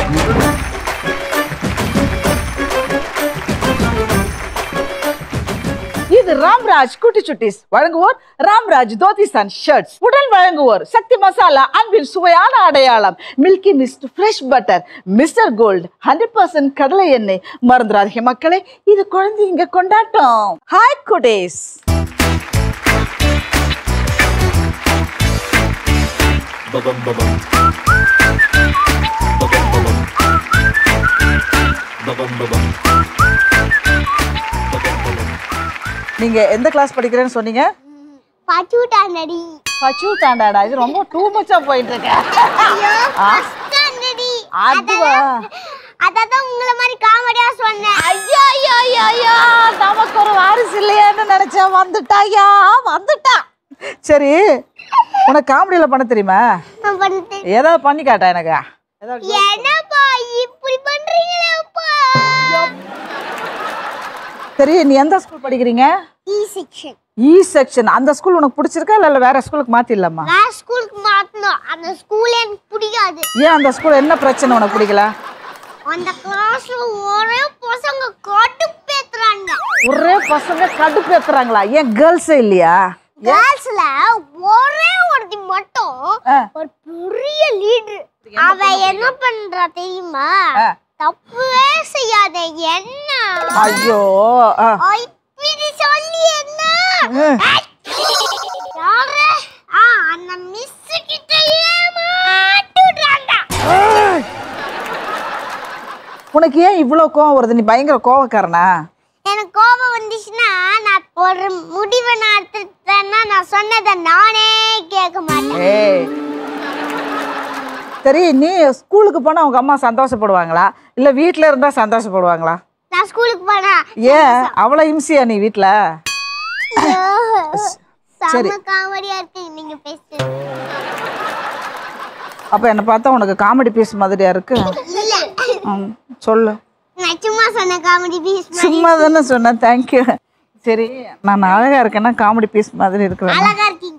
இது ராம்ராஜ் குட்டி சுட்டிஸ் வழங்குவோர் ராம்ராஜ் தோதிஸ் அண்ட் ஷர்ட்ஸ் உடன் வழங்குவோர் சக்தி மசாலா அன்பின் சுவையான அடையாளம் Milky Mist fresh butter Mister Gold hundred percent கடலை எண்ணெய் மறந்துடாதீங்க மக்களே இது குழந்தைங்க கொண்டாட்டம் ஹாய் குடேஸ் Babam babam. Babam babam. Babam babam. Babam babam. நீங்க எந்த கிளாஸ் படிக்கிறேன்னு சொன்னீங்க பச்சுட்டாண்டடி பச்சு ஸ்டாண்டர்டா இது ரொம்ப டூ மச்சா போயிட்டு இருக்க ஆ? ஸ்டாண்டடி அதுவா அதான் உங்களை மாதிரி காமெடியா சொன்னேன் ஐயோ ஐயோ ஐயோ ஐயோ நமக்கு ஒரு வாரிசு இல்லையேன்னு நினைச்சேன் வந்துட்டாயா வந்துட்டா சரி உனக்கு காமெடியில பண்ண தெரியுமா நான் பண்ணிட்டு ஏதாவது பண்ணி காட்டா எனக்கு ஏதாவது என்னப்பா இப்படி பண்றீங்களேப்பா சரி நீ எந்த ஸ்கூல் படிக்கிறீங்க இ செக்ஷன் இ செக்ஷன் அந்த ஸ்கூல் உனக்கு பிடிச்சிருக்கா இல்ல வேற ஸ்கூலுக்கு மாத்திடலாமா வேற ஸ்கூலுக்கு மாத்தணும் அந்த ஸ்கூல் எனக்கு பிடிக்காது ஏன் அந்த ஸ்கூல் என்ன பிரச்சனை உனக்கு பிடிக்கல அந்த கிளாஸ்ல ஒரே பசங்க காட்டு பேத்துறாங்க ஒரே பசங்க கடுப்பு ஏத்துறாங்களா ஏன் கேர்ள்ஸே இல்லையா கிளாஸ்ல ஒரே ஒருத்தி மட்டும் ஆ. ஒரு பெரிய லீடர் அவ என்ன பண்றா தெரியுமா ஆ. தப்புவே செய்யாத என்ன ஐயோ ஆ. இப்படி சொல்லி என்ன ம். யாரு ஆ அந்த மிஸ் கிட்ட ஏமாட்டுறாங்க உனக்கு ஏன் இவ்வளோ கோவம் வருது நீ பயங்கர கோவக்காரனா எனக்கு கோபம் வந்துச்சுன்னா நான் ஒரு முடிவை நான் எடுத்துட்டேன்னா நான் சொன்னதை நானே கேட்க மாட்டேன் ஏய் சரி நீ ஸ்கூலுக்கு போனா உங்க அம்மா சந்தோஷப்படுவாங்களா இல்ல வீட்ல இருந்தா சந்தோஷப்படுவாங்களா நான் ஸ்கூலுக்கு போனா ஏன் அவ்வளவு இம்சியா நீ வீட்ல சரி. செம காமெடியா இருக்கு நீங்க பேசுறது அப்ப என்ன பார்த்தா உனக்கு காமெடி பீஸ் மாதிரியா இருக்கு இல்ல ம், சொல்லு நான் சும்மா சொன்ன காமெடி பீஸ் சும்மா தானே சொன்னேன் தேங்க்யூ சரி நான் அழகா இருக்கேன்னா காமெடி பீஸ் மாதிரி இருக்கிறேன் அழகா இருக்கீங்க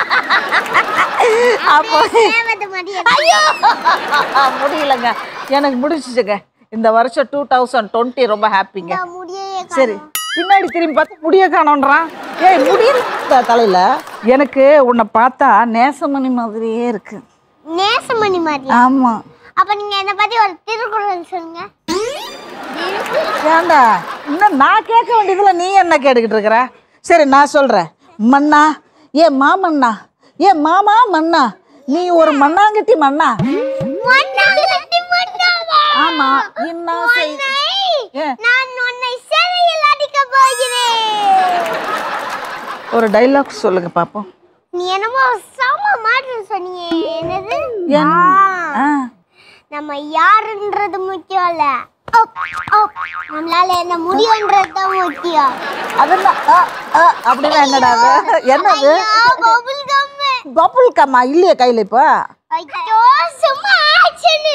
அப்போ ஏமாத்த மாட்டீங்க முடியலங்க எனக்கு முடிச்சிச்சுங்க இந்த வருஷம் டூ தௌசண்ட் டுவெண்ட்டி ரொம்ப ஹாப்பிங்க நான் முடியவே சரி பின்னாடி திரும்பி பார்த்து முடிய காணோன்றான் ஏய் முடியல தலையில எனக்கு உன்னை பார்த்தா நேசமணி மாதிரியே இருக்கு நேசமணி மாதிரி ஆமா அப்ப நீங்க என்ன பத்தி ஒரு திருக்குறள் சொல்லுங்க ஏண்டா இன்னும் நான் கேட்க வேண்டியதுல நீ என்ன கேட்டுக்கிட்டு இருக்கிற சரி நான் சொல்றேன் மன்னா ஏ மாமன்னா ஏ மாமா மன்னா நீ ஒரு மண்ணாங்கட்டி மண்ணா மண்ணாங்கட்டி மண்ணாவா? ஆமா என்ன செய் உன்னை ஏ. நான் உன்னை சிறையில் அடிக்க போகிறேன் ஒரு டைலாக் சொல்லுங்க பாப்போம் நீ என்னமோ சம மாற்று சொன்னீங்க என்னது என்ன? ஆ, ஆ, நம்ம யாருன்றது முக்கியம் இல்ல அப், அப். நம்மளால என்ன முடியும்ன்றது தான் முக்கியம் அதெல்லாம் ஆ, ஆ, அப்படின்னா என்னடா அது என்னது பபுள் கம் பப்புள் கம்மா இல்லையே கையில இப்போ ஐயோ சும்மா ஆக்ஷன்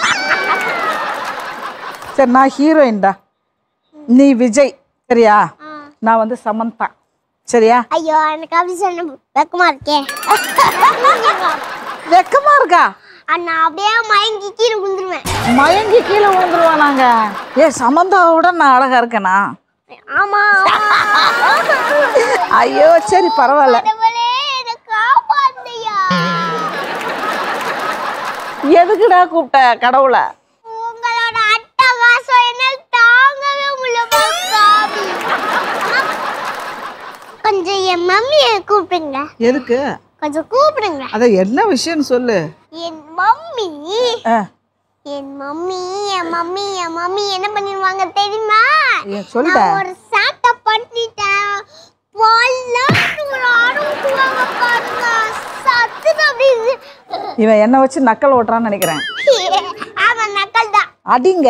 சரி நான் ஹீரோயின்டா நீ விஜய் சரியா நான் வந்து சமந்தா சரியா ஐயோ எனக்கு அப்படி சொன்ன வெக்கமா இருக்கே வெக்கமா இருக்கா அண்ணா அப்படியே மயங்கி கீழே விழுந்துருவேன் மயங்கி கீழே விழுந்துருவா நாங்க ஏ சமந்தாவோட நான் அழகா இருக்கேனா ஆமா ஐயோ சரி பரவாயில்ல கடவுளே என்னை காப்பாத்தையா எதுக்குடா கூப்பிட்ட கடவுளை உங்களோட அட்டகாசம் என்னால் தாங்கவே முடியல சாமி கொஞ்சம் என் மம்மியை கூப்பிடுங்க எதுக்கு கொஞ்சம் கூப்பிடுங்க அத என்ன விஷயம்னு சொல்லு என் மம்மி ஆ, என் மம்மி என் மம்மி என் மம்மி என்ன பண்ணிடுவாங்க தெரியுமா ஏன் சொல்லுடா. நான் ஒரு சாட்டை பண்ணிட்டேன் பால்லாம் ஒரு ஆடுவாங்க பாருங்க சத்து அப்படின்னு இவன் என்ன வச்சு நக்கல் ஓட்டுறான்னு நினைக்கிறேன் ஆமா நக்கல் தான் அடிங்க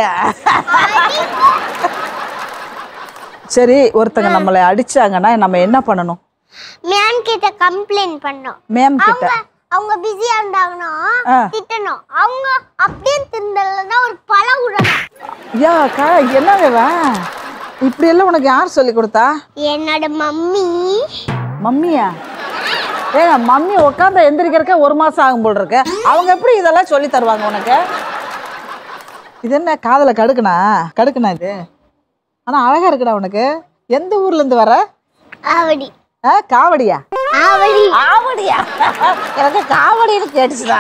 சரி ஒருத்தங்க நம்மளை அடிச்சாங்கன்னா நம்ம என்ன பண்ணணும் மேம் கிட்ட கம்ப்ளைண்ட் பண்ணோம் மேம் கிட்ட அவங்க அவங்க பிஸியா இருந்தாங்கன்னா ஆ. திட்டணும் அவங்க அப்படியே திருந்தலன்னா ஒரு பழம் விடணும் ஐயா அக்கா என்னங்க இவன்? இப்படி எல்லாம் உனக்கு யார் சொல்லி கொடுத்தா என்னோட மம்மி மம்மியா ஏங்க மம்மி உட்காந்து எந்திரிக்கிறக்க ஒரு மாசம் ஆகும் போல் இருக்கு அவங்க எப்படி இதெல்லாம் சொல்லி தருவாங்க உனக்கு இது என்ன காதுல கடுக்குனா கடுக்குனா இது ஆனா அழகா இருக்குடா உனக்கு எந்த ஊர்ல இருந்து வர ஆவடி ஆ, காவடியா ஆவடி காவடியா எனக்கு காவடின்னு கேட்டுச்சுடா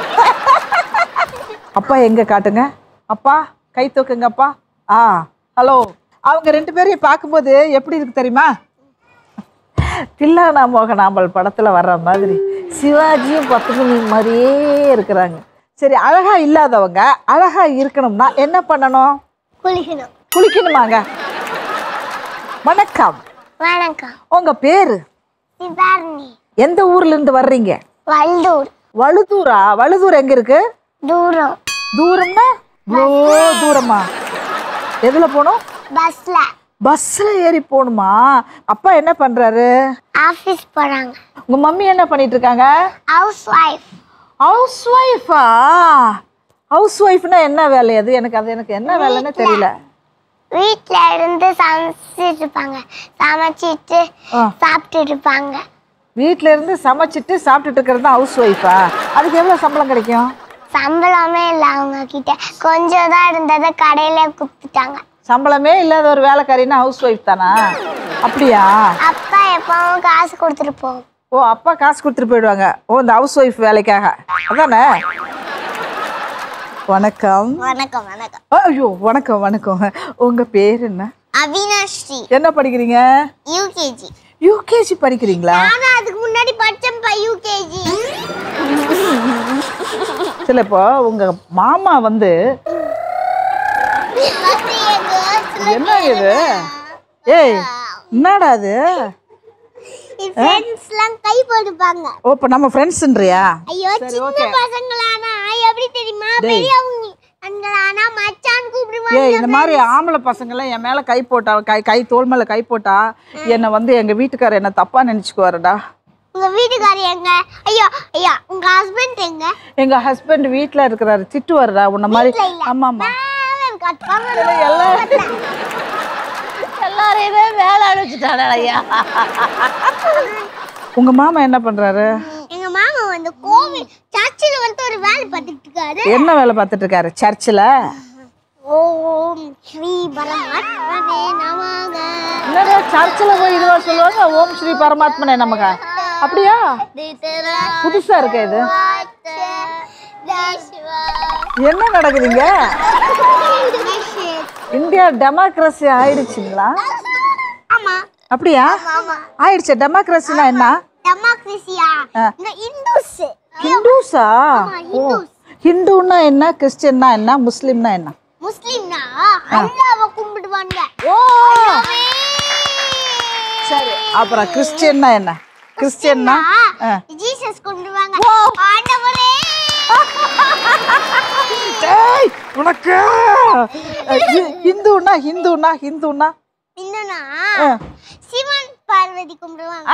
அப்பா எங்க காட்டுங்க அப்பா கை தூக்குங்க அப்பா ஆ ஹலோ அவங்க ரெண்டு பேரையும் பார்க்கும்போது எப்படி இருக்கு தெரியுமா தில்லானா மோகனாம்பல் படத்துல வர்ற மாதிரி சிவாஜியும் பத்துமணி மாதிரியே இருக்கிறாங்க சரி அழகா இல்லாதவங்க அழகா இருக்கணும்னா என்ன பண்ணணும் குளிக்கணும் குளிக்கணுமாங்க வணக்கம் வணக்கம் உங்க பேரு சிவாரணி எந்த ஊர்ல இருந்து வர்றீங்க வண்டூர் வழுதூரா வழுதூர் எங்க இருக்கு தூரம் தூரம்னா இவ்வளோ தூரமா எதுல போகணும் பஸ்ல பஸ்ல ஏறி போகணுமா அப்பா என்ன பண்றாரு ஆபீஸ் போறாங்க உங்க மம்மி என்ன பண்ணிட்டு இருக்காங்க ஹவுஸ் ஒய்ஃப் ஹவுஸ் ஒய்ஃபா ஹவுஸ் ஒய்ஃப்னா என்ன வேலை அது எனக்கு அது எனக்கு என்ன வேலைன்னு தெரியல வீட்ல இருந்து சமைச்சிட்டு இருப்பாங்க சமைச்சிட்டு ஆ. சாப்பிட்டுட்டு இருப்பாங்க வீட்ல இருந்து சமைச்சிட்டு சாப்பிட்டுட்டு இருக்கிறது தான் ஹவுஸ் ஒய்ஃபா அதுக்கு எவ்வளவு சம்பளம் கிடைக்கும் சம்பளமே இல்லை அவங்க கிட்ட கொஞ்சம் தான் இருந்ததை கடையில குடுத்துட்டாங்க சம்பளமே இல்லாத ஒரு வேலைக்காரின்னா ஹவுஸ் ஒய்ஃப் தானா அப்படியா அப்பா எப்பவும் காசு கொடுத்துட்டு போகும் ஓ அப்பா காசு கொடுத்துட்டு போயிடுவாங்க ஓ இந்த ஹவுஸ் ஒய்ஃப் வேலைக்காக அதானே வணக்கம் வணக்கம் வணக்கம் ஆ, ஐயோ வணக்கம் வணக்கம் உங்க பேர் என்ன அவினாஸ்ரீ என்ன படிக்கிறீங்க யூகேஜி யூகேஜி படிக்கிறீங்களா நானும் அதுக்கு முன்னாடி படிச்சேன்ப்பா யூகேஜி சரி இப்போ உங்க மாமா வந்து என்ன இது ஏய் என்னடா அது ஃப்ரெண்ட்ஸ்லாம் கை போடுப்பாங்க ஓ இப்போ நம்ம ஃப்ரெண்ட்ஸ்ன்றியா ஐயோ சின்ன பசங்களானா எப்படி தெரியுமா பெரியவங்க அங்களானா மச்சான் கூப்பிடுவாங்க ஏய் இந்த மாதிரி ஆம்பளை பசங்களாம் என் மேல கை போட்டா கை கை தோல் மேல கை போட்டா என்னை வந்து எங்க வீட்டுக்காரர் என்ன தப்பா நினைச்சுக்குவாருடா உங்க வீட்டுக்காரி எங்க ஐயோ ஐயா உங்க ஹஸ்பண்ட் எங்க எங்க ஹஸ்பண்ட் வீட்ல இருக்கிறாரு திட்டுவாருடா உன்ன மாதிரி வீட்ல இல்ல. ஆமா ஆமா மேல இருக்காரு. பாருங்க. எல்லாம் எல்லாரையுமே வேலை அழைச்சிட்டாடா ஐயா உங்க மாமா என்ன பண்றாரு எங்க மாமா வந்து கோவில் சர்ச்சில் வந்து ஒரு வேலை பார்த்துட்டு இருக்காரு என்ன வேலை பார்த்துட்டு இருக்காரு சர்ச்சில் ஓம் ஸ்ரீ பரமாத்மனே நமக என்னடா சர்ச்சில் போய் இதுவா சொல்லுவாங்க ஓம் ஸ்ரீ பரமாத்மனே நமக்கு அப்படியா புதுசா இருக்கு இது என்ன நடக்குதுங்க இந்தியா டெமோக்ரஸி ஆயிடுச்சுங்களா ஆமா அப்படியா ஆமா ஆயிடுச்சு டெமோக்ரஸினா என்ன டெமோக்ரஸியா ஆ. இந்த இந்துஸ் ஹிந்துஸா ஓ ஹிந்துஸ். ஹிந்துன்னா என்ன கிறிஸ்டியன்னா என்ன முஸ்லிம்னா என்ன முஸ்லிம்னா அல்லாஹ்வை கும்பிடுவாங்க ஓ சரி அப்புறம் கிறிஸ்டியன்னா என்ன கிறிஸ்டியன்னா ஆ. ஜீசஸ் கும்பிடுவாங்க ஆண்டவரே ஏய், உனக்கு அஹ், ஹி- ஹிந்துன்னா ஹிந்துன்னா ஹிந்துன்னா இன்னும்னா ஆ. சிவன் பார்வதி கும்பிடுவாங்க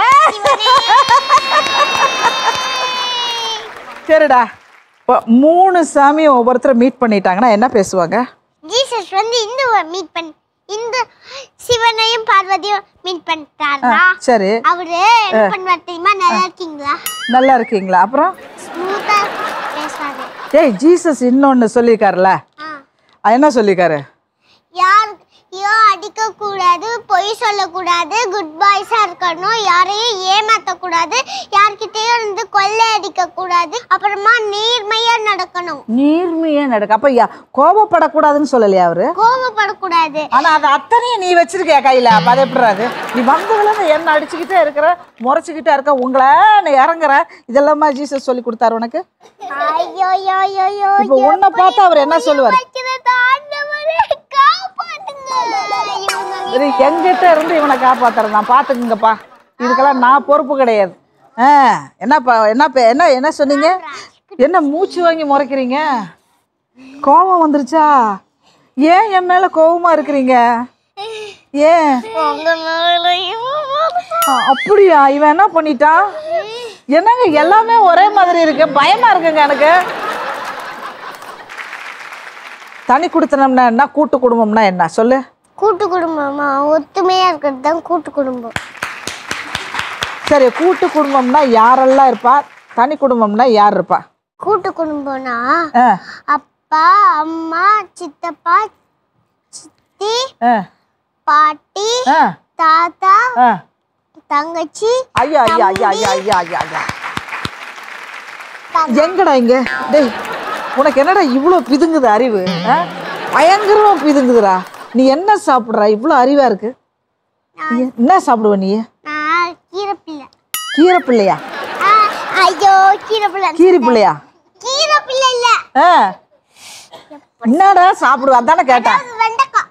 சரிடா இப்போ மூணு சாமியும் ஒவ்வொருத்தரும் மீட் பண்ணிட்டாங்கன்னா என்ன பேசுவாங்க ஜீசஸ் வந்து இந்துவை மீட் பண்ணி இந்து சிவனையும் பார்வதியும் மீட் பண்ணிட்டாரா சரி அவரு என்ன பண்ணுவார் தெரியுமா நல்லா இருக்கீங்களா நல்லா இருக்கீங்களா அப்புறம் ஸ்மூத்தா பேசுவாரு ஏய் ஜீசஸ் இன்னொன்னு சொல்லியிருக்காருல்ல ஆ. அது என்ன சொல்லியிருக்காரு யார் யோ அடிக்க கூடாது பொய் சொல்லக்கூடாது குட் பாய்ஸா இருக்கணும் யாரையும் ஏமாத்த கூடாது யார்கிட்டயும் இருந்து கொள்ளை அடிக்க கூடாது அப்புறமா நேர்மையா நடக்கணும் நீர்மையே நடக்கு அப்ப யா- கோபப்படக்கூடாதுன்னு சொல்லலையா அவரு கோபப்படக்கூடாது ஆனா அது அத்தனையும் நீ வச்சிருக்கியா கையில அப்ப அது எப்படிறாது நீ வந்ததுல இருந்து என்ன அடிச்சுக்கிட்டே இருக்கிற முறைச்சுக்கிட்டே இருக்க உங்களை நீ இறங்குற இதெல்லாமா ஜீசஸ் சொல்லி கொடுத்தாரு உனக்கு ஐயோ ஐயோ ஐயோ ஐயோ இப்ப உன்னை பார்த்து அவர் என்ன சொல்லுவாரு வைக்கிறது ஆண்டவரே காப்பாத்துங்க இவங்க இது எங்கிட்ட இருந்து இவனை காப்பாத்துறேன் நான் பாத்துக்குங்கப்பா இதுக்கெல்லாம் நான் பொறுப்பு கிடையாது ஆ என்னப்பா என்ன பே- என்ன என்ன சொன்னீங்க என்ன மூச்சு வாங்கி முறைக்கிறீங்க கோபம் வந்துருச்சா ஏன் என் மேல கோபமா இருக்கிறீங்க ஏன் உங்க மேலயும் ஆ, அப்படியா இவன் என்ன பண்ணிட்டான் என்னங்க எல்லாமே ஒரே மாதிரி இருக்கு பயமா இருக்குங்க எனக்கு தனி குடுத்தனம்னா என்ன கூட்டு குடும்பம்னா என்ன சொல்லு கூட்டு குடும்பமா ஒத்துமையா இருக்கிறது தான் கூட்டு குடும்பம் சரி கூட்டு குடும்பம்னா யாரெல்லாம் இருப்பா தனி குடும்பம்னா யார் இருப்பா கூட்டு குடும்பம்னா ஆ, அப்பா அம்மா சித்தப்பா சித்தி ஆ பாட்டி ஆ தாத்தா ஆ தங்கச்சி ஐயா ஐயா ஐயா ஐயா ஐயா ஐயா ஐயா எங்கடா இங்க டேய் உனக்கு என்னடா இவ்வளோ பிதுங்குது அறிவு ஆ? பயங்கரமா பிதுங்குதுடா நீ என்ன சாப்பிடுற இவ்வளோ அறிவா இருக்கு நீ என்ன சாப்பிடுவ நீ நான் கீரை பிள்ளை கீரை பிள்ளையா ஆ, ஐயோ கீரை பிள்ளை கீரி பிள்ளையா கீரை பிள்ளை இல்ல ஆ என்னடா சாப்பிடுவ அதானே கேட்டேன் அது வெண்டைக்காய்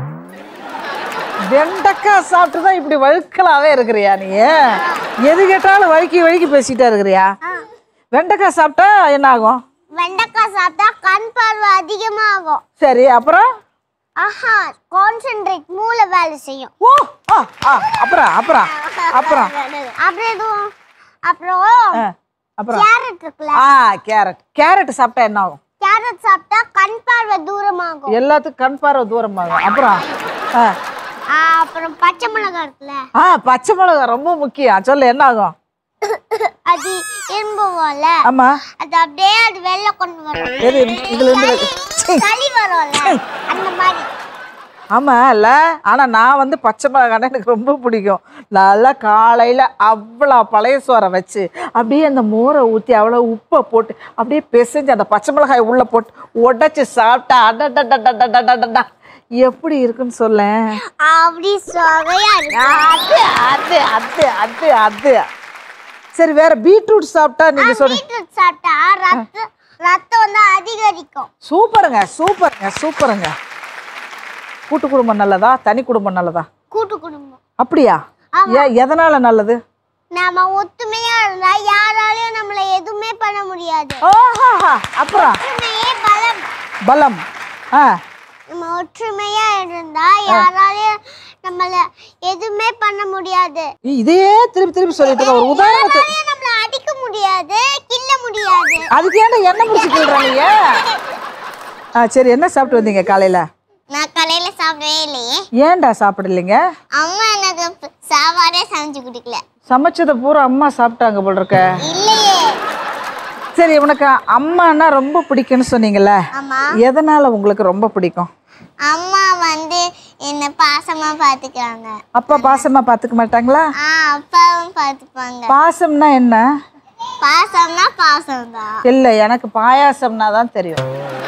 வெண்டைக்காய் சாப்பிட்டு தான் இப்படி வழுக்கலாவே இருக்கிறியா நீ எது கேட்டாலும் வழுக்கி வழுக்கி பேசிட்டே இருக்கிறியா ஆ, வெண்டைக்காய் சாப்பிட்டா என்ன ஆகும் வெண்டைக்காய் சாப்பிட்டா கண் பார்வை அதிகமாகும் சரி அப்புறம் ஆஹா கான்சென்ட்ரேட் மூளை வேலை செய்யும் ஓ ஆ ஆ அப்புறம் அப்புறம் அப்புறம் அப்புறம் எதுவும் அப்புறம் ஆ, அப்புறம் கேரட் இருக்குல்ல ஆ கேரட் கேரட் சாப்பிட்டா என்ன ஆகும் கேரட் சாப்பிட்டா கண் பார்வை தூரமாகும் எல்லாத்துக்கும் கண் பார்வை தூரமாகும் அப்புறம் ஆ ஆ, அப்புறம் பச்சை மிளகாய் இருக்குல்ல ஆ பச்சை மிளகா ரொம்ப முக்கியம் சொல்லு என்ன ஆகும் அது எறும்புவோம்ல ஆமா அது அப்படியே அது வெளில கொண்டு வரும் எது இதுல இருந்து சீ. சளி வரும்ல அந்த மாதிரி ஆமா இல்ல ஆனா நான் வந்து பச்சை மிளகாய் எனக்கு ரொம்ப பிடிக்கும் நல்லா காலையில அவ்வளோ பழைய சோறை வச்சு அப்படியே அந்த மோரை ஊற்றி அவ்வளோ உப்பை போட்டு அப்படியே பிசைஞ்சு அந்த பச்சை மிளகாய் உள்ள போட்டு உடைச்சு சாப்பிட்டா அடடடடடடடடடா எப்படி இருக்குன்னு சொல்லேன் அப்படி சுவையா இருக்கு அது அது அது அது அது சரி வேற பீட்ரூட் சாப்பிட்டா நீங்க சொல்லுங்க பீட்ரூட் சாப்பிட்டா ரத்தம் ரத்தம் வந்து அதிகரிக்கும் சூப்பருங்க சூப்பருங்க சூப்பருங்க கூட்டு குடும்பம் நல்லதா தனி குடும்பம் நல்லதா கூட்டு குடும்பம் அப்படியா ஏன் எதனால நல்லது நாம ஒத்துமையா இருந்தா யாராலையும் நம்மள எதுவுமே பண்ண முடியாது ஓஹாஹா அப்புறம் ஒற்றுமையே பலம் பலம் ஆ நம்ம ஒற்றுமையா இருந்தா யாராலையும் நம்மள எதுவுமே பண்ண முடியாது இதையே திருப்பி திருப்பி சொல்லிட்டு இருக்க ஒரு உதாரணத்து யாராலையும் நம்மள அடிக்க முடியாது கிள்ள முடியாது அதுக்கு ஏன்டா என்ன முடிச்சு கிள்றாங்க ஆ சரி என்ன சாப்பிட்டு வந்தீங்க காலையில நான் காலையில சாப்பிடவே இல்லையே ஏன்டா சாப்பிடலைங்க அம்மா எனக்கு ப- சாப்பாடே சமைச்சு குடிக்கல சமைச்சதை பூரா அம்மா சாப்பிட்டாங்க போல் இருக்க இல்லையே சரி உனக்கு அம்மான்னா ரொம்ப பிடிக்கும்னு சொன்னீங்கல்ல ஆமா எதனால உங்களுக்கு ரொம்ப பிடிக்கும் அம்மா வந்து என்ன பாசமா பாத்துக்கிறாங்க அப்பா பாசமா பாத்துக்க மாட்டாங்களா ஆ அப்பாவும் பாத்துப்பாங்க பாசம்னா என்ன பாசம்னா பாசம் தான் இல்லை எனக்கு பாயாசம்னா தான் தெரியும்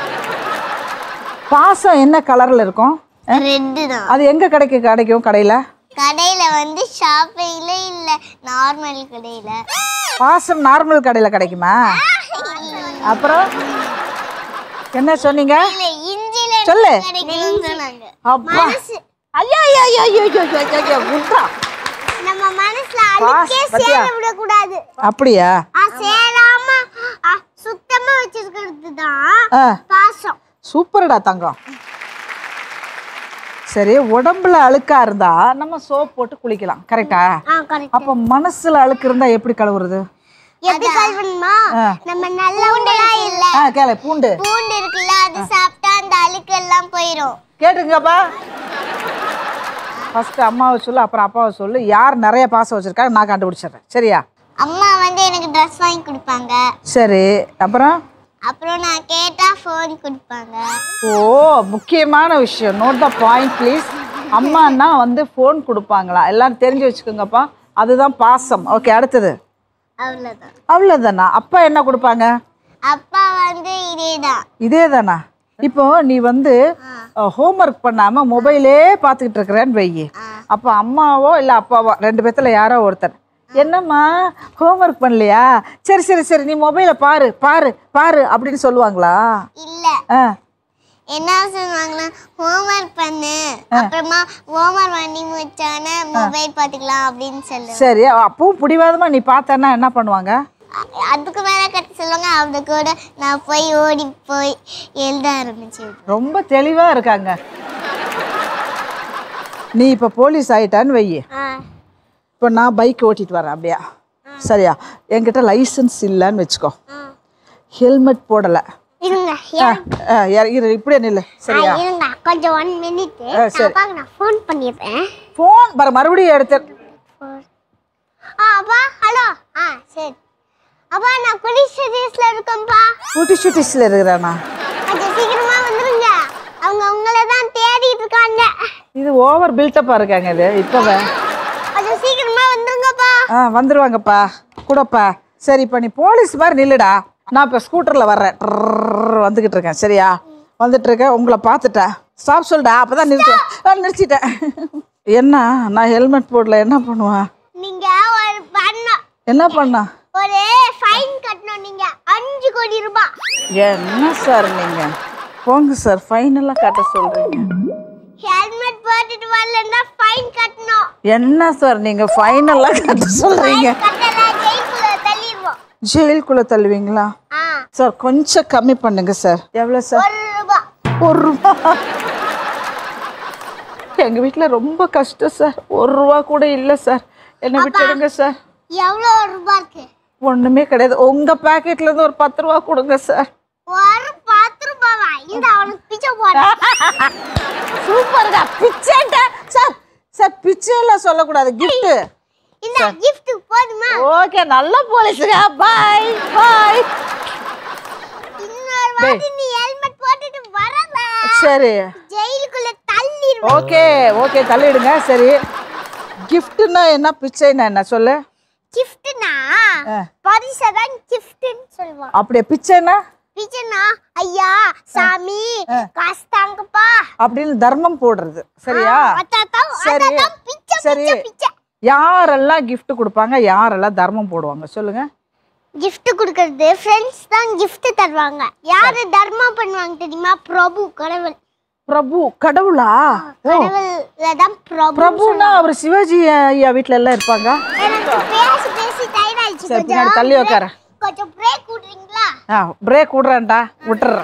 பாசம் என்ன கலர்ல இருக்கும் ரெட்டு தான் அது எங்க கிடைக்கு கிடைக்கும் கடையில கடையில வந்து ஷாப்பிங்ல இல்ல நார்மல் கடையில பாசம் நார்மல் கடையில கிடைக்குமா அப்புறம் என்ன சொன்னீங்க இல்ல இஞ்சில சொல்லு. கிடைக்கும்னு சொன்னாங்க அப்பா மனசு ஐயா ஐயா ஐயா ஐயா ஐயா ஐயா ஐயா உட்ரா. நம்ம மனசுல பாஸ், அழுக்கே பாத்தியா? சேர விடக்கூடாது அப்படியா ஆ, சேராம ஆ, சுத்தமா வச்சிருக்கிறது தான் ஆ பாசம் சூப்பர்டா தங்கம் சரி உடம்புல அழுக்கா இருந்தா நம்ம சோப் போட்டு குளிக்கலாம் கரெக்டா ஆ கரெக்ட் அப்ப மனசுல அழுக்கு இருந்தா எப்படி கழுவுறது எப்படி கழுவணுமா ஆ. நம்ம நல்லவங்களா இல்ல ஆ கேளு பூண்டு பூண்டு இருக்குல்ல அது சாப்பிட்டா அந்த அழுக்கு எல்லாம் போயிடும் கேட்டுங்கப்பா ஃபர்ஸ்ட் அம்மாவை சொல்லு அப்புறம் அப்பாவை சொல்லு யார் நிறைய பாசம் வச்சிருக்காங்க நான் கண்டுபிடிச்சிடுறேன் சரியா அம்மா வந்து எனக்கு ட்ரெஸ் வாங்கி கொடுப்பாங்க சரி அப்புறம் அப்புறம் நான் கேட்டா ஃபோன் கொடுப்பாங்க ஓ முக்கியமான விஷயம் நோட் த பாயிண்ட் ப்ளீஸ் அம்மான்னா வந்து ஃபோன் கொடுப்பாங்களா எல்லாரும் தெரிஞ்சு வச்சுக்கோங்கப்பா அதுதான் பாசம் ஓகே அடுத்தது அவ்வளவுதான் அவ்வளோதானா அப்பா என்ன கொடுப்பாங்க அப்பா வந்து இதேதான் இதே தானா இப்போ நீ வந்து ஹோம்ஒர்க் பண்ணாம மொபைலே பார்த்துக்கிட்டு இருக்கிறேன்னு வையி அப்போ அம்மாவோ இல்லை அப்பாவோ ரெண்டு பேத்துல யாரோ ஒருத்தர் என்னம்மா ஹோம்ஒர்க் பண்ணலையா சரி சரி சரி நீ மொபைலை பாரு பாரு பாரு அப்படின்னு சொல்லுவாங்களா இல்ல ஆ என்ன சொல்லுவாங்கன்னா ஹோம்ஒர்க் பண்ணு அப்புறமா ஹோம்ஒர்க் பண்ணி முடிச்சானே மொபைல் பார்த்துக்கலாம் அப்படின்னு சொல்லுவேன் சரி அப்பவும் பிடிவாதமா நீ பார்த்தேன்னா என்ன பண்ணுவாங்க அ- அதுக்கு மேல கட்ட சொல்லுவாங்க அது கூட நான் போய் ஓடி போய் எழுத ஆரம்பிச்சேன் ரொம்ப தெளிவா இருக்காங்க நீ இப்போ போலீஸ் ஆயிட்டான்னு வையி இப்போ நான் பைக் ஓட்டிட்டு வரேன் அப்படியா சரியா என்கிட்ட லைசன்ஸ் இல்லைன்னு வச்சுக்கோ ஹெல்மெட் போடலை இருங்க ஆ, இற- இரு இப்படியே நில்லு சரியா இருங்க கொஞ்சம் ஒன் மினிட் ஆ, சரி. அப்பாக்கு நான் ஃபோன் பண்ணிடுறேன் ஃபோன் பாரு மறுபடியும் எடுத்து ஆ அப்பா ஹலோ ஆ சரி அப்பா நான் குடி சர்வீஸ்ல இருக்கேன்ப்பா ஊட்டி ஷூட்டிஸில் இருக்கிறானா கொஞ்சம் சீக்கிரமா வந்துருங்க அவங்க உங்களை தான் தேடிட்டு இருக்காங்க இது ஓவர் பில்டப்பா இருக்காங்க இது இப்பவே கொஞ்சம் சீக்கிரமா வந்துருங்கப்பா ஆ வந்துருவாங்கப்பா கூடப்பா சரி இப்போ நீ போலீஸ் மாதிரி நில்லுடா நான் இப்போ ஸ்கூட்டரில் வர்றேன் ட்ரர்ர் வந்துக்கிட்டு இருக்கேன் சரியா வந்துட்டு இருக்கேன் உங்களை பார்த்துட்டேன் ஸ்டாப் சொல்லிட்டா அப்போ தான் நிறுத்த ஆ, நிறுத்திட்டேன் என்ன நான் ஹெல்மெட் போடல என்ன பண்ணுவேன் நீங்க ஒரு பண்ணோம் என்ன பண்ணா ஒரு ஃபைன் கட்டணும் நீங்க அஞ்சு கோடி ரூபாய் என்ன சார் நீங்கள் போங்க சார் ஃபைனலாக கட்ட சொல்கிறீங்க ஹெல்மெட் போட்டுட்டு வரலன்னா ஃபைன் கட்டணும் என்ன சார் நீங்கள் ஃபைனலாக கட்ட சொல்கிறீங்க கட்டல ஜெயிலுக்குள்ள தள்ளிடுவோம் ஜெயிலுக்குள்ளே தள்ளுவீங்களா ஆ சார் கொஞ்சம் கம்மி பண்ணுங்க சார் எவ்வளோ சார் ஒரு ரூபாய் ஒரு ரூபா எங்க வீட்ல ரொம்ப கஷ்டம் சார் ஒரு ரூபா கூட இல்ல சார் என்ன விட்டுடுங்க சார் எவ்வளோ ரூபாய் இருக்கு ஒண்ணுமே கிடையாது உங்க பாக்கெட்ல இருந்து ஒரு பத்து ரூபா கொடுங்க சார் ஒரு பத்து ரூபாவா இந்த அவனுக்கு பிச்சை போடுறேன் சூப்பர்டா பிச்சைட்ட சார் சார் பிச்சை எல்லாம் சொல்லக்கூடாது கிஃப்ட் இந்த கிஃப்ட் போதுமா ஓகே நல்ல போலீஸுங்க பாய் பாய் இன்னொரு வாட்டி நீ ஹெல்மெட் போட்டுட்டு வரல சரி ஜெயிலுக்குள்ள தள்ளிடுவேன் ஓகே ஓகே தள்ளிடுங்க சரி கிஃப்ட்னா என்ன பிச்சைன்னா என்ன சொல்லு கிஃப்ட்னா ஆ. பரிசை தான் கிஃப்ட்னு சொல்லுவான் அப்படியே பிச்சைன்னா பிச்சைனா ஐயா சாமி காசு தாங்கப்பா அப்படின்னு தர்மம் போடுறது சரியா அதான் சரி அதான் பிச்சை சரி பிச்சை பிச்சை யாரெல்லாம் gift கொடுப்பாங்க யாரெல்லாம் தர்மம் போடுவாங்க சொல்லுங்க gift கொடுக்கறது ஃப்ரெண்ட்ஸ் தான் gift தருவாங்க யாரு தர்மம் பண்ணுவாங்க தெரியுமா பிரபு கடவுள் பிரபு கடவுளா ஓ கடவுள்ல தான் பிரபு பிரபுனா அவர் சிவாஜி ஐயா வீட்ல எல்லாம் இருப்பாங்க எனக்கு பேசி பேசி டயர்ட் ஆயிடுச்சு சரி பின்னாடி தள்ளி உட்கார கொஞ்சம் பிரேக் விடுறீங்களா ஆ பிரேக் விடுறேன்டா விட்டுறேன்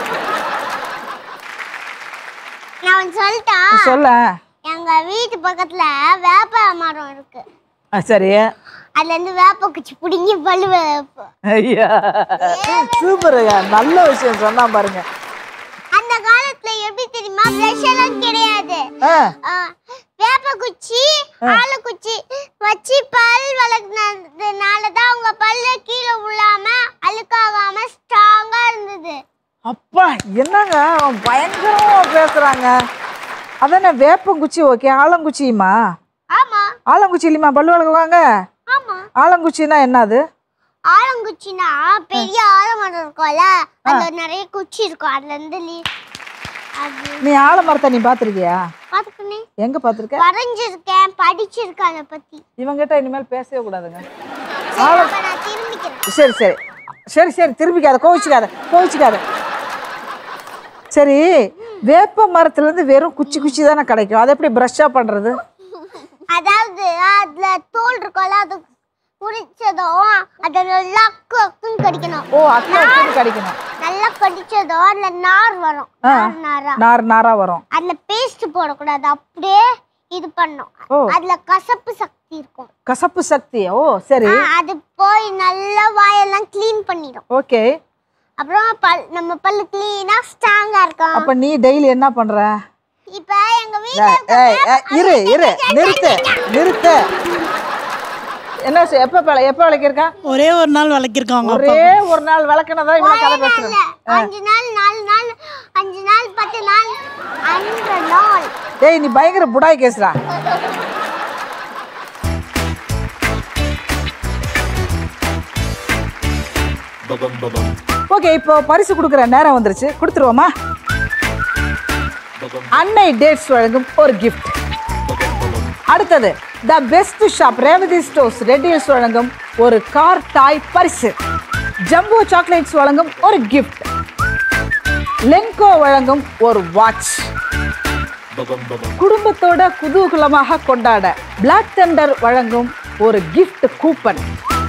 நான் ஒன்று சொல்லிட்டா சொல்ல எங்க வீட்டு பக்கத்துல வேப்ப மரம் இருக்கு ஆ, சரி அதுல இருந்து வேப்ப குச்சி பிடிங்கி பல்லு வைப்போம். ஐயா சூப்பருங்க நல்ல விஷயம் சொன்னா பாருங்க அந்த காலத்துல எப்படி தெரியுமா பிரஷ் எல்லாம் கிடையாது ஆ ஆ, வேப்ப குச்சி ஆளு குச்சி வச்சு பல் வளர்க்கறதுனால தான் உங்க பல்லு கீழே விழாம அழுக்காகாம ஸ்ட்ராங்கா இருந்தது அப்பா என்னங்க அவன் பயங்கரமா பேசுறாங்க அதானே வேப்பங்குச்சி ஓகே ஆலங்குச்சியுமா ஆமா ஆலங்குச்சி இல்லையுமா பல்லு வளர்க்குவாங்க ஆமா ஆலங்குச்சின்னா என்னது ஆலங்குச்சினா பெரிய ஆலமரம் இருக்கும்ல அதுல நிறைய குச்சி இருக்கும் அதுல இருந்து லீ- அது நீ ஆலமரத்தை நீ பார்த்துருக்கியா பாத்துக்கணே எங்க பார்த்துருக்க வரைஞ்சிருக்கேன் படிச்சிருக்கேன் அதை பத்தி இவங்கிட்ட இனிமேல் பேசவே கூடாதுங்க சரி, அப்ப நான் திரும்பிக்கிறேன் சரி சரி சரி சரி திரும்பிக்காத கோவிச்சுக்காத கோவிச்சுக்காத சரி வேப்ப மரத்துல இருந்து வெறும் குச்சி குச்சி தானே கிடைக்கும் அதை எப்படி ப்ரஷ்ஷா பண்றது அதாவது அதுல தோல் இருக்கும்ல அது குடிச்சதும் அதை நல்லா அக்கு அக்குன்னு கடிக்கணும் ஓ அக்கா அக்கா கிடைக்கணும் நல்லா கடிச்சதும் அதுல நார் வரும் ஆ. நார் நாரா நார் நாரா வரும் அதுல பேஸ்ட் போடக்கூடாது அப்படியே இது பண்ணும் ஓ. அதுல கசப்பு சக்தி இருக்கும் கசப்பு சக்தி ஓ சரி ஆ, அது போய் நல்லா வாயெல்லாம் க்ளீன் பண்ணிடும் ஓகே அப்புறம் பல் நம்ம பல்லு க்ளீனா ஸ்ட்ராங்கா இருக்கும் அப்ப நீ டெய்லி என்ன பண்ற இப்ப எங்க வீட்ல ஏய், இருக்க ஏய், ஏய், வேப்ப- இரு இரு நிறுத்து நிறுத்து என்ன செ- எப்ப பழ- எப்ப விளக்கிருக்கா ஒரே ஒரு நாள் விளக்கிருக்காங்க ஒரே ஒரு நாள் விளக்குனதா இவ்வளவு கதை பேசுறேன் இல்ல, அஞ்சு நாள் நாலு நாள் அஞ்சு நாள் பத்து நாள் அன்று நாள் ஏய் நீ பயங்கர புடாய் கேசுடா Babam babam. ஓகே இப்போ பரிசு கொடுக்குற நேரம் வந்துருச்சு கொடுத்துருவோமா Babam அன்னை டேட்ஸ் வழங்கும் ஒரு gift babam babam. அடுத்தது the best shop Revathi stores ரெட்டில்ஸ் வழங்கும் ஒரு கார் டாய் பரிசு ஜம்போ சாக்லேட்ஸ் வழங்கும் ஒரு கிஃப்ட் லென்கோ வழங்கும் ஒரு வாட்ச் Babam babam. குடும்பத்தோட குதூகலமாக கொண்டாட பிளாக் தண்டர் வழங்கும் ஒரு gift கூப்பன்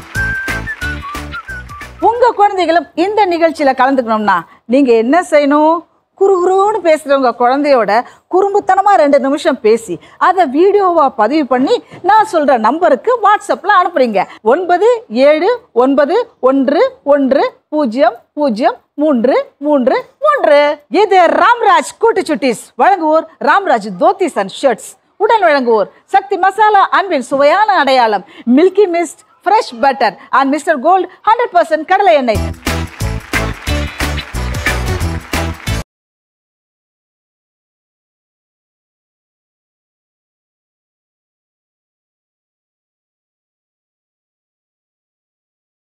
உங்க குழந்தைகளும் இந்த நிகழ்ச்சியில கலந்துக்கணும்னா நீங்க என்ன செய்யணும் குறுகுறுன்னு பேசுறவங்க குழந்தையோட குறும்புத்தனமா ரெண்டு நிமிஷம் பேசி அதை வீடியோவா பதிவு பண்ணி நான் சொல்ற நம்பருக்கு வாட்ஸ்அப்ல அனுப்புறீங்க ஒன்பது ஏழு ஒன்பது ஒன்று ஒன்று பூஜ்ஜியம் பூஜ்ஜியம் மூன்று மூன்று மூன்று இது ராம்ராஜ் கூட்டு சுட்டீஸ் வழங்குவோர் ராம்ராஜ் தோத்திஸ் அண்ட் ஷர்ட்ஸ் உடன் வழங்குவோர் சக்தி மசாலா அன்பின் சுவையான அடையாளம் Milky Mist fresh butter and Mister Gold hundred percent கடலை எண்ணெய்